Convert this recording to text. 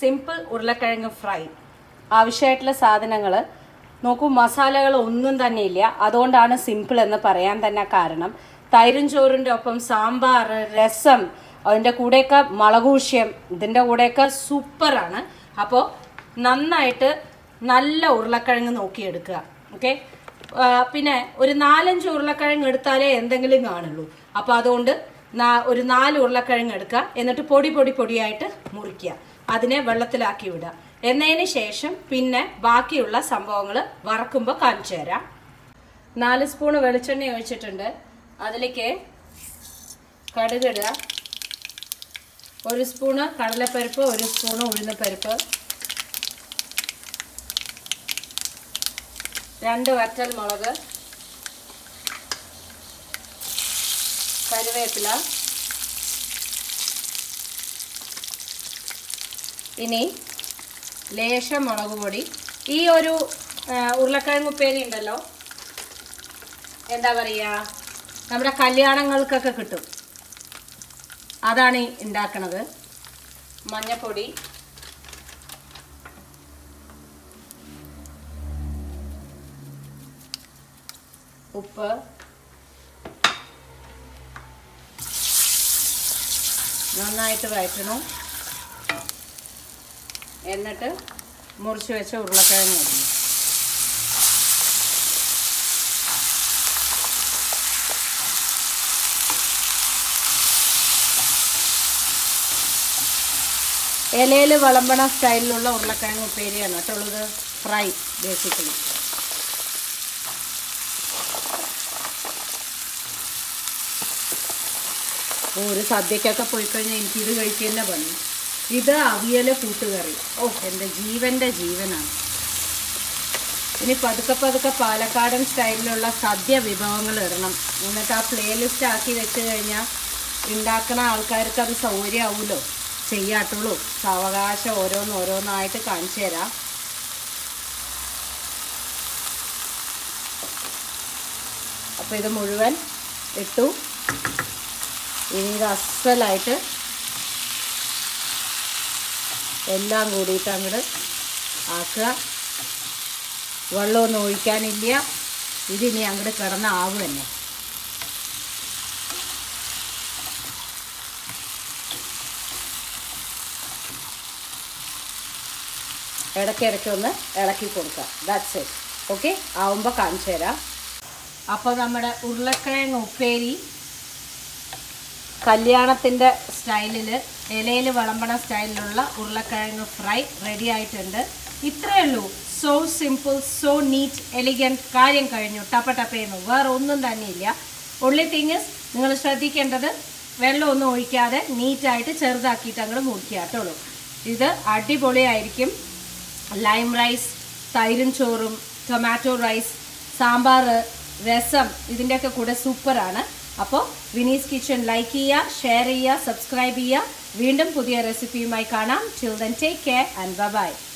simple ഉരുളക്കിഴങ്ങ് fry ആവശ്യമായിട്ടുള്ള സാധനങ്ങൾ നോക്കൂ മസാലകൾ ഒന്നും തന്നെ ഇല്ല അതുകൊണ്ടാണ് സിമ്പിൾ എന്ന് പറയാൻ തന്നെ കാരണം തൈരും ചോറിൻ്റെ ഒപ്പം സാമ്പാർ രസം അതിൻ്റെ കൂടെയൊക്കെ മുളകൂഷ്യം ഇതിൻ്റെ കൂടെയൊക്കെ സൂപ്പറാണ് അപ്പോൾ നന്നായിട്ട് നല്ല ഉരുളക്കിഴങ്ങ് നോക്കിയെടുക്കുക ഓക്കെ പിന്നെ ഒരു നാലഞ്ച് ഉരുളക്കിഴങ്ങ് എടുത്താലേ എന്തെങ്കിലും കാണുള്ളൂ അപ്പോൾ അതുകൊണ്ട് നാ- ഒരു നാല് ഉരുളക്കിഴങ്ങ് എടുക്കുക എന്നിട്ട് പൊടി പൊടി പൊടിയായിട്ട് മുറിക്കുക അതിനെ വെള്ളത്തിലാക്കി വിടുക എന്നതിന് ശേഷം പിന്നെ ബാക്കിയുള്ള സംഭവങ്ങൾ വറക്കുമ്പോൾ കാണിച്ചു തരാം നാല് സ്പൂൺ വെളിച്ചെണ്ണ ഒഴിച്ചിട്ടുണ്ട് അതിലേക്ക് കടുകിടുക ഒരു സ്പൂണ് കടലപ്പരിപ്പ് ഒരു സ്പൂണ് ഉഴുന്നപ്പരിപ്പ് രണ്ട് വറ്റൽ മുളക് കരുവേപ്പില ഇനി ലേശം മുളക് പൊടി ഈ ഒരു ആ, ഉരുളക്കിഴങ്ങ് ഉപ്പേരി ഉണ്ടല്ലോ എന്താ പറയുക നമ്മുടെ കല്യാണങ്ങൾക്കൊക്കെ കിട്ടും അതാണ് ഈ ഉണ്ടാക്കണത് മഞ്ഞപ്പൊടി ഉപ്പ് നന്നായിട്ട് വഴറ്റണം എന്നിട്ട് മുറിച്ച് വെച്ച ഉരുളക്കിഴങ്ങ് ഇടണം ഇലയിൽ വിളമ്പണ സ്റ്റൈലിലുള്ള ഉരുളക്കിഴങ്ങ് ഉപ്പേരിയാണ് കേട്ടോ ഉള്ളത് ഫ്രൈ ബേസിക്കലി ഒരു സദ്യക്കൊക്കെ പോയി കഴിഞ്ഞാൽ എനിക്കിത് കഴിക്കുന്ന പണി ഇത് അവിയൽ കൂട്ടുകറി ഓ എൻ്റെ ജീവൻ്റെ ജീവനാണ് ഇനി പതുക്കെ പതുക്കെ പാലക്കാടൻ സ്റ്റൈലിലുള്ള സദ്യ വിഭവങ്ങൾ ഇടണം എന്നിട്ട് ആ പ്ലേലിസ്റ്റ് ആക്കി വെച്ച് കഴിഞ്ഞാൽ ഉണ്ടാക്കണ ആൾക്കാർക്ക് അത് സൗകര്യമാവുമല്ലോ ചെയ്യാട്ടുള്ളൂ സാവകാശം ഓരോന്ന് ഓരോന്നായിട്ട് കാണിച്ചു തരാം അപ്പോൾ ഇത് മുഴുവൻ ഇട്ടു ഇനി ഇത് അസ്സലായിട്ട് എല്ലാം കൂടിയിട്ട് അങ്ങോട്ട് ആക്കുക വെള്ളമൊന്നും ഒഴിക്കാനില്ല ഇതിനി അങ്ങോട്ട് കിടന്ന ആവ് തന്നെ ഇടയ്ക്കിടയ്ക്ക് ഒന്ന് ഇളക്കി കൊടുക്കുക ദാറ്റ്സ് ഇറ്റ് ഓക്കെ ആവുമ്പോൾ കാണിച്ചു തരാം അപ്പോൾ നമ്മുടെ ഉരുളക്കിഴങ്ങ് ഉപ്പേരി കല്യാണത്തിൻ്റെ സ്റ്റൈലിൽ ഇലയിൽ വിളമ്പണ സ്റ്റൈലിലുള്ള ഉരുളക്കിഴങ്ങ് ഫ്രൈ റെഡി ആയിട്ടുണ്ട് ഇത്രയേ ഉള്ളൂ so simple so neat elegant കാര്യം കഴിഞ്ഞു ടപ്പ ടപ്പയെന്നു വേറെ ഒന്നും തന്നെയില്ല ഉള്ളി തിങ്സ് നിങ്ങൾ ശ്രദ്ധിക്കേണ്ടത് വെള്ളമൊന്നും ഒഴിക്കാതെ നീറ്റായിട്ട് ചെറുതാക്കിയിട്ട് അങ്ങോട്ട് മുറിക്കുക കേട്ടോളൂ ഇത് അടിപൊളിയായിരിക്കും ലൈം റൈസ് തൈരും ചോറും ടൊമാറ്റോ റൈസ് സാമ്പാർ രസം ഇതിൻ്റെയൊക്കെ കൂടെ സൂപ്പറാണ് അപ്പോൾ വിനീസ് കിച്ചൺ ലൈക്ക് ചെയ്യുക ഷെയർ ചെയ്യുക സബ്സ്ക്രൈബ് ചെയ്യുക വീണ്ടും പുതിയ റെസിപ്പിയുമായി കാണാം till then take care and by